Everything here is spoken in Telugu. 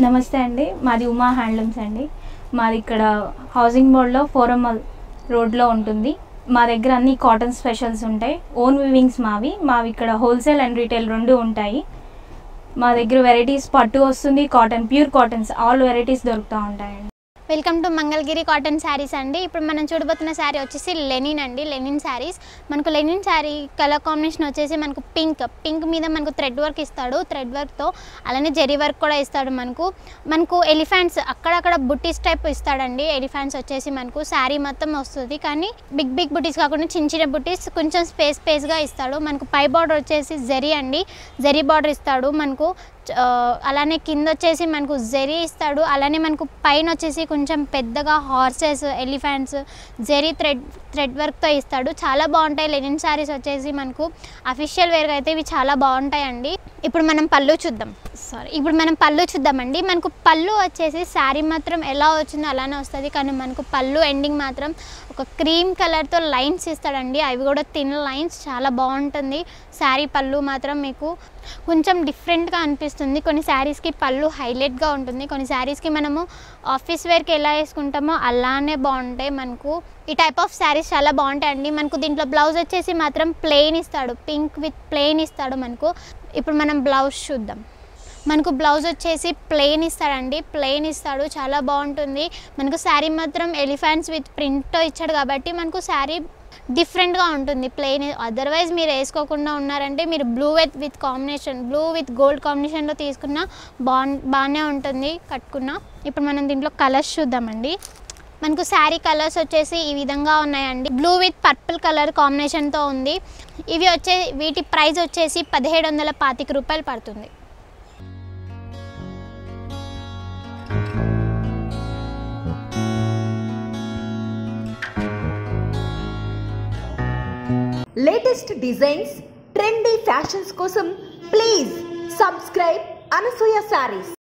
నమస్తే అండి మాది ఉమా హ్యాండ్లూమ్స్ అండి మాది ఇక్కడ హౌసింగ్ బోర్డ్లో ఫోరమల్ రోడ్లో ఉంటుంది మా దగ్గర అన్ని కాటన్ స్పెషల్స్ ఉంటాయి ఓన్ వివింగ్స్ మావి మావి ఇక్కడ హోల్సేల్ అండ్ రీటైల్ రెండు ఉంటాయి మా దగ్గర వెరైటీస్ పట్టు వస్తుంది cotton pure cottons all varieties దొరుకుతూ ఉంటాయండి welcome to Mangalagiri cotton saris అండి ఇప్పుడు మనం చూడబోతున్న శారీ వచ్చేసి లెనిన్ అండి లెనిన్ శారీస్ మనకు లెనిన్ శారీ కలర్ కాంబినేషన్ వచ్చేసి మనకు పింక్ పింక్ మీద మనకు థ్రెడ్ వర్క్ ఇస్తాడు థ్రెడ్ వర్క్తో అలానే జెరీ వర్క్ కూడా ఇస్తాడు మనకు మనకు ఎలిఫెంట్స్ అక్కడక్కడ బుట్టీస్ టైప్ ఇస్తాడండి ఎలిఫెంట్స్ వచ్చేసి మనకు శారీ మొత్తం వస్తుంది కానీ బిగ్ బిగ్ బుట్టీస్ కాకుండా చిన్న చిన్న బుట్టీస్ కొంచెం స్పేస్ స్పేస్గా ఇస్తాడు మనకు పై బార్డర్ వచ్చేసి జరీ అండి జరీ బార్డర్ ఇస్తాడు మనకు ఆ, అలానే కింద వచ్చేసి మనకు జెరీ ఇస్తాడు అలానే మనకు పైన వచ్చేసి కొంచెం పెద్దగా horses elephants zari thread thread వర్క్తో ఇస్తాడు చాలా బాగుంటాయి లెనిన్ శారీస్ వచ్చేసి మనకు అఫీషియల్ వేర్గా అయితే ఇవి చాలా బాగుంటాయండి ఇప్పుడు మనం పళ్ళు చూద్దాం సారీ ఇప్పుడు మనం పళ్ళు చూద్దామండి మనకు పళ్ళు వచ్చేసి శారీ మాత్రం ఎలా వచ్చిందో అలానే వస్తుంది కానీ మనకు పళ్ళు ఎండింగ్ మాత్రం ఒక క్రీమ్ కలర్తో లైన్స్ ఇస్తాడండి అవి కూడా థిన్ లైన్స్ చాలా బాగుంటుంది శారీ పళ్ళు మాత్రం మీకు కొంచెం డిఫరెంట్గా అనిపిస్తుంది కొన్ని శారీస్కి పళ్ళు హైలైట్గా ఉంటుంది కొన్ని శారీస్కి మనము ఆఫీస్ వేర్కి ఎలా వేసుకుంటామో అలానే బాగుంటాయి మనకు ఈ టైప్ ఆఫ్ శారీస్ చాలా బాగుంటాయండి మనకు దీంట్లో బ్లౌజ్ వచ్చేసి మాత్రం ప్లెయిన్ ఇస్తాడు పింక్ విత్ ప్లెయిన్ ఇస్తాడు మనకు ఇప్పుడు మనం బ్లౌజ్ చూద్దాం మనకు బ్లౌజ్ వచ్చేసి ప్లెయిన్ ఇస్తాడండి ప్లెయిన్ ఇస్తాడు చాలా బాగుంటుంది మనకు శారీ మాత్రం ఎలిఫెంట్స్ విత్ ప్రింట్తో ఇచ్చాడు కాబట్టి మనకు శారీ డిఫరెంట్గా ఉంటుంది ప్లెయిన్ అదర్వైజ్ మీరు వేసుకోకుండా ఉన్నారంటే మీరు blue with with combination blue with gold కాంబినేషన్లో తీసుకున్న బాగు బాగానే ఉంటుంది కట్టుకున్న ఇప్పుడు మనం దీంట్లో కలర్స్ చూద్దామండి మనకు శారీ కలర్స్ వచ్చేసి ఈ విధంగా ఉన్నాయండి బ్లూ విత్ పర్పుల్ కలర్ కాంబినేషన్తో ఉంది ఇవి వచ్చే వీటి ప్రైస్ వచ్చేసి పదిహేడు వందల పాతిక రూపాయలు పడుతుంది లేటెస్ట్ డిజైన్స్ ట్రెండీ ఫ్యాషన్స్ కోసం ప్లీజ్ సబ్స్క్రైబ్ అనసూయ శారీస్